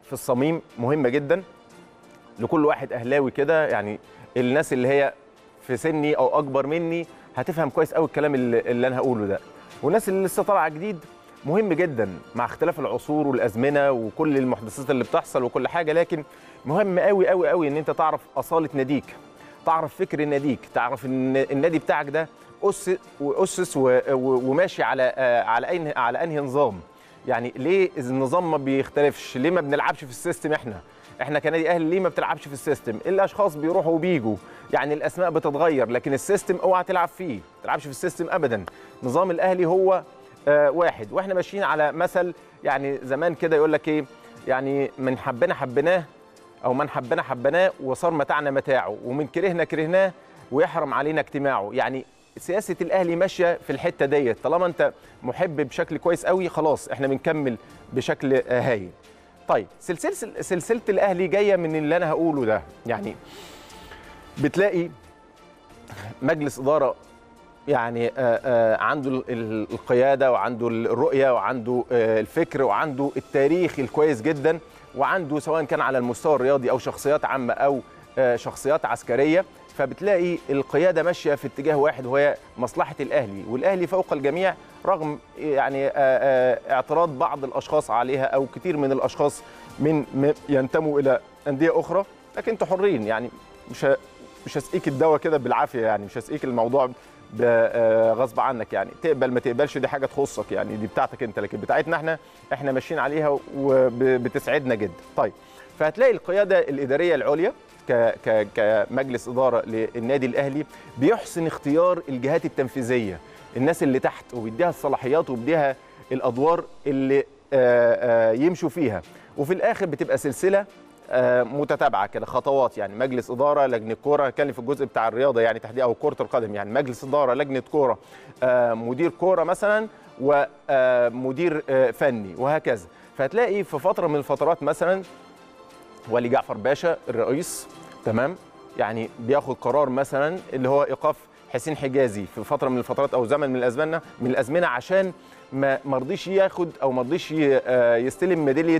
في الصميم مهمه جدا لكل واحد اهلاوي كده يعني الناس اللي هي في سني او اكبر مني هتفهم كويس قوي الكلام اللي, اللي انا هقوله ده والناس اللي لسه طالعه جديد مهم جدا مع اختلاف العصور والازمنه وكل المحدثات اللي بتحصل وكل حاجه لكن مهم قوي قوي قوي ان انت تعرف اصاله ناديك تعرف فكر ناديك تعرف ان النادي بتاعك ده أس واسس و- و- وماشي على آه، على اي على انهي نظام يعني ليه النظام ما بيختلفش ليه ما بنلعبش في السيستم احنا احنا كنادي اهلي ليه ما بتلعبش في السيستم الاشخاص بيروحوا وبيجوا يعني الاسماء بتتغير لكن السيستم اوعى تلعب فيه ما تلعبش في السيستم ابدا نظام الاهلي هو آه واحد واحنا ماشيين على مثل يعني زمان كده يقول لك ايه يعني من حبنا حبناه او من حبنا حبناه وصار متاعنا متاعه ومن كرهنا كرهناه ويحرم علينا اجتماعه يعني سياسه الاهلي ماشيه في الحته ديت طالما انت محب بشكل كويس قوي خلاص احنا بنكمل بشكل آه، هايل طيب سلسله سلسله الاهلي جايه من اللي انا هقوله ده يعني بتلاقي مجلس اداره يعني آه، آه، عنده ال- ال- القياده وعنده الرؤيه وعنده آه، الفكر وعنده التاريخ الكويس جدا وعنده سواء كان على المستوى الرياضي او شخصيات عامه او آه، شخصيات عسكريه فبتلاقي القياده ماشيه في اتجاه واحد وهي مصلحه الاهلي والاهلي فوق الجميع رغم يعني آه، آه، اعتراض بعض الاشخاص عليها او كتير من الاشخاص من م- ينتموا الى انديه اخرى لكن انتوا حرين يعني مش ه- مش هسقيك الدواء كده بالعافيه يعني مش هسقيك الموضوع ب- آه، غصب عنك يعني تقبل ما تقبلش دي حاجه تخصك يعني دي بتاعتك انت لكن بتاعتنا احنا احنا ماشيين عليها وبتسعدنا جدا طيب فهتلاقي القياده الاداريه العليا ك ك كمجلس اداره للنادي الاهلي بيحسن اختيار الجهات التنفيذيه الناس اللي تحت وبيديها الصلاحيات وبيديها الادوار اللي آه، آه، يمشوا فيها وفي الاخر بتبقى سلسله آه، متتابعه كده خطوات يعني مجلس اداره لجنه كوره اتكلم في الجزء بتاع الرياضه يعني تحديدا او كره القدم يعني مجلس اداره لجنه كوره آه، مدير كوره مثلا ومدير فني وهكذا فهتلاقي في فتره من الفترات مثلا ولي جعفر باشا الرئيس تمام يعني بياخد قرار مثلا اللي هو ايقاف حسين حجازي في فتره من الفترات او زمن من الازمنه من الازمنه عشان ما ما رضيش ياخد او ما رضيش ي- آه، يستلم ميداليه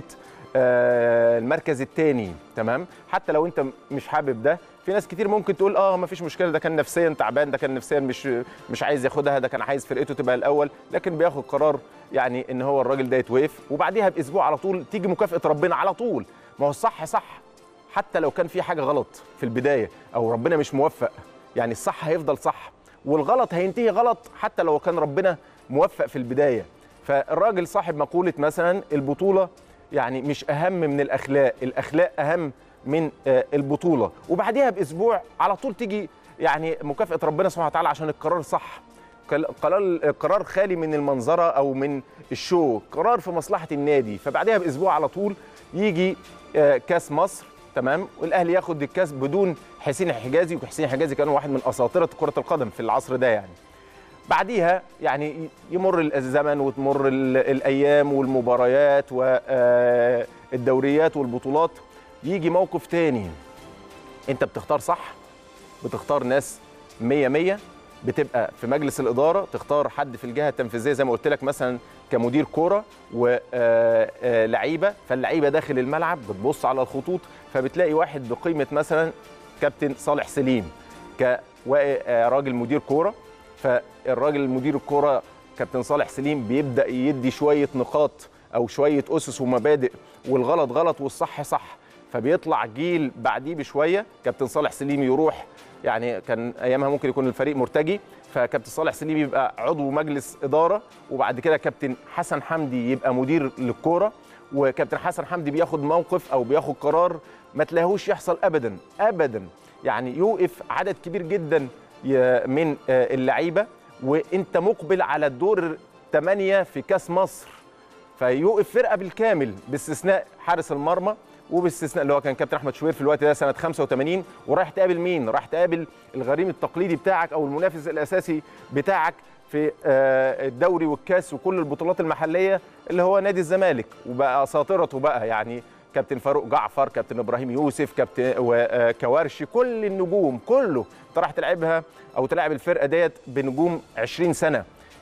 آه، المركز الثاني تمام حتى لو انت مش حابب ده في ناس كتير ممكن تقول اه ما فيش مشكله ده كان نفسيا تعبان ده كان نفسيا مش مش عايز ياخدها ده كان عايز فرقته تبقى الاول لكن بياخد قرار يعني ان هو الراجل ده يتوقف وبعديها باسبوع على طول تيجي مكافاه ربنا على طول ما هو الصح صح حتى لو كان في حاجه غلط في البدايه او ربنا مش موفق يعني الصح هيفضل صح والغلط هينتهي غلط حتى لو كان ربنا موفق في البدايه فالراجل صاحب مقوله مثلا البطوله يعني مش اهم من الاخلاق الاخلاق اهم من آه، البطوله وبعديها باسبوع على طول تيجي يعني مكافاه ربنا سبحانه وتعالى عشان القرار صح قل- قرار قرار خالي من المنظره او من الشو قرار في مصلحه النادي فبعدها باسبوع على طول يجي آه، كاس مصر تمام والاهلي ياخد الكاس بدون حسين حجازي وحسين حجازي كان واحد من اساطره كره القدم في العصر ده يعني بعديها يعني يمر الزمن وتمر ال- الايام والمباريات والدوريات والبطولات يجي موقف تاني انت بتختار صح بتختار ناس 100 100 بتبقى في مجلس الاداره تختار حد في الجهه التنفيذيه زي ما قلت لك مثلا كمدير كوره ولعيبه فاللعيبه داخل الملعب بتبص على الخطوط فبتلاقي واحد بقيمه مثلا كابتن صالح سليم كراجل مدير كوره فالراجل مدير الكوره كابتن صالح سليم بيبدا يدي شويه نقاط او شويه اسس ومبادئ والغلط غلط والصح صح فبيطلع جيل بعديه بشويه كابتن صالح سليم يروح يعني كان ايامها ممكن يكون الفريق مرتجي فكابتن صالح سليم يبقى عضو مجلس اداره وبعد كده كابتن حسن حمدي يبقى مدير للكوره وكابتن حسن حمدي بياخد موقف او بياخد قرار ما تلاقيهوش يحصل ابدا ابدا يعني يوقف عدد كبير جدا ي- من آه، اللعيبه وانت مقبل على الدور الثمانيه في كاس مصر فيوقف فرقه بالكامل باستثناء حارس المرمى وباستثناء اللي هو كان كابتن احمد شوبير في الوقت ده سنه 85 ورايح تقابل مين؟ رايح تقابل الغريم التقليدي بتاعك او المنافس الاساسي بتاعك في آه، الدوري والكاس وكل البطولات المحليه اللي هو نادي الزمالك وبقى اساطرته بقى يعني كابتن فاروق جعفر كابتن ابراهيم يوسف كابتن وكوارشي كل النجوم كله انت راح تلعبها او تلعب الفرقه ديت بنجوم 20 سنه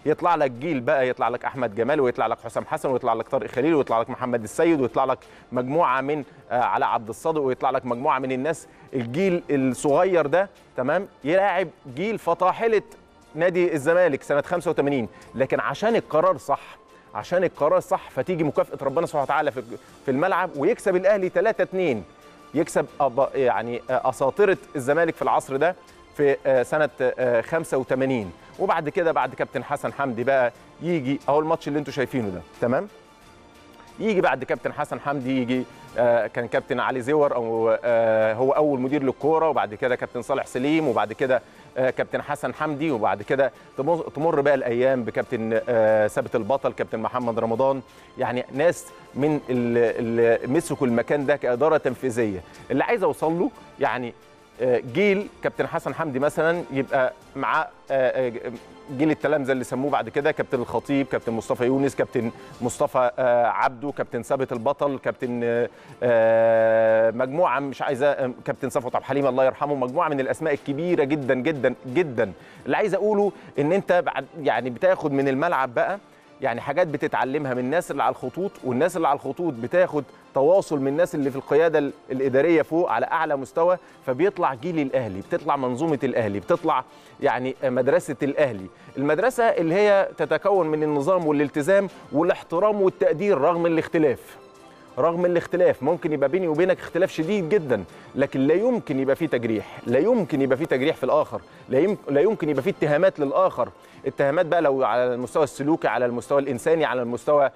يطلع لك جيل بقى يطلع لك احمد جمال ويطلع لك حسام حسن ويطلع لك طارق خليل ويطلع لك محمد السيد ويطلع لك مجموعه من آه، علاء عبد الصادق ويطلع لك مجموعه من الناس الجيل الصغير ده تمام يلاعب جيل فطاحله نادي الزمالك سنه 85 لكن عشان القرار صح عشان القرار صح فتيجي مكافاه ربنا سبحانه وتعالى في في الملعب ويكسب الاهلي 3 2 يكسب أب- يعني اساطره الزمالك في العصر ده في آه، سنه آه، 85 وبعد كده بعد كابتن حسن حمدي بقى يجي اهو الماتش اللي انتم شايفينه ده تمام يجي بعد كابتن حسن حمدي يجي آه، كان كابتن علي زور او آه، هو اول مدير للكوره وبعد كده كابتن صالح سليم وبعد كده آه، كابتن حسن حمدي وبعد كده تمر تمر بقى الايام بكابتن آه، ثابت البطل كابتن محمد رمضان يعني ناس من ال- اللي مسكوا المكان ده كاداره تنفيذيه اللي عايز اوصل له يعني آه، جيل كابتن حسن حمدي مثلا يبقى معاه آه، آه، جيل التلامذه اللي سموه بعد كده كابتن الخطيب كابتن مصطفى يونس كابتن مصطفى آه، عبده كابتن ثابت البطل كابتن آه، آه، مجموعه مش عايزه آه، كابتن صفوت عبد الحليم الله يرحمه مجموعه من الاسماء الكبيره جدا جدا جدا اللي عايز اقوله ان انت بعد يعني بتاخد من الملعب بقى يعني حاجات بتتعلمها من الناس اللي على الخطوط والناس اللي على الخطوط بتاخد تواصل من الناس اللي في القياده ال- الاداريه فوق على اعلى مستوى فبيطلع جيل الاهلي بتطلع منظومه الاهلي بتطلع يعني مدرسه الاهلي المدرسه اللي هي تتكون من النظام والالتزام والاحترام والتقدير رغم الاختلاف رغم الاختلاف ممكن يبقى بيني وبينك اختلاف شديد جدا لكن لا يمكن يبقى فيه تجريح لا يمكن يبقى فيه تجريح في الاخر لا يمكن لا يمكن يبقى فيه اتهامات للاخر اتهامات بقى لو على المستوى السلوكي على المستوى الانساني على المستوى آه،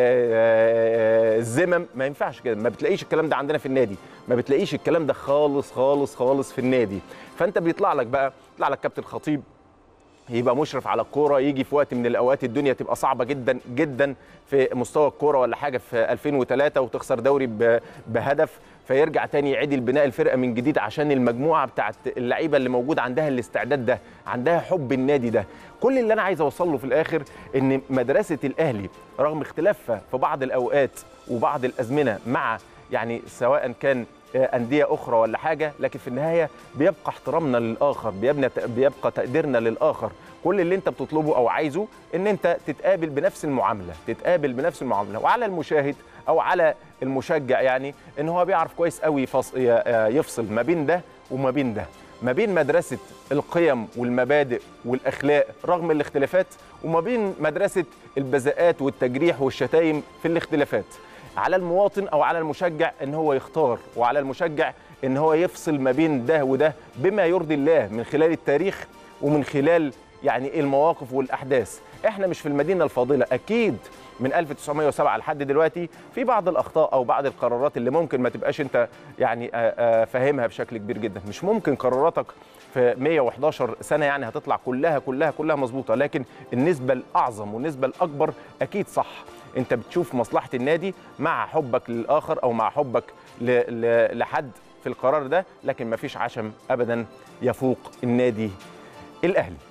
آه، الذمم ما ينفعش كده ما بتلاقيش الكلام ده عندنا في النادي ما بتلاقيش الكلام ده خالص خالص خالص في النادي فانت بيطلع لك بقى يطلع لك كابتن خطيب يبقى مشرف على الكوره يجي في وقت من الاوقات الدنيا تبقى صعبه جدا جدا في مستوى الكوره ولا حاجه في 2003 وتخسر دوري ب- بهدف فيرجع تاني يعيد البناء الفرقه من جديد عشان المجموعه بتاعت اللعيبه اللي موجود عندها الاستعداد ده عندها حب النادي ده كل اللي انا عايز اوصل له في الاخر ان مدرسه الاهلي رغم اختلافها في بعض الاوقات وبعض الازمنه مع يعني سواء كان آه، انديه اخرى ولا حاجه لكن في النهايه بيبقى احترامنا للاخر بيبنى بيبقى تقديرنا للاخر كل اللي انت بتطلبه او عايزه ان انت تتقابل بنفس المعامله تتقابل بنفس المعامله وعلى المشاهد او على المشجع يعني ان هو بيعرف كويس قوي يفص- ي- آه، يفصل ما بين ده وما بين ده ما بين مدرسة القيم والمبادئ والأخلاق رغم الاختلافات وما بين مدرسة البذاءات والتجريح والشتايم في الاختلافات على المواطن او على المشجع ان هو يختار وعلى المشجع ان هو يفصل ما بين ده وده بما يرضي الله من خلال التاريخ ومن خلال يعني المواقف والاحداث احنا مش في المدينه الفاضله اكيد من 1907 لحد دلوقتي في بعض الاخطاء او بعض القرارات اللي ممكن ما تبقاش انت يعني آه، آه، فاهمها بشكل كبير جدا مش ممكن قراراتك في 111 سنه يعني هتطلع كلها كلها كلها مظبوطه لكن النسبه الاعظم والنسبه الاكبر اكيد صح انت بتشوف مصلحه النادي مع حبك للاخر او مع حبك ل... ل... لحد في القرار ده لكن مفيش عشم ابدا يفوق النادي الاهلي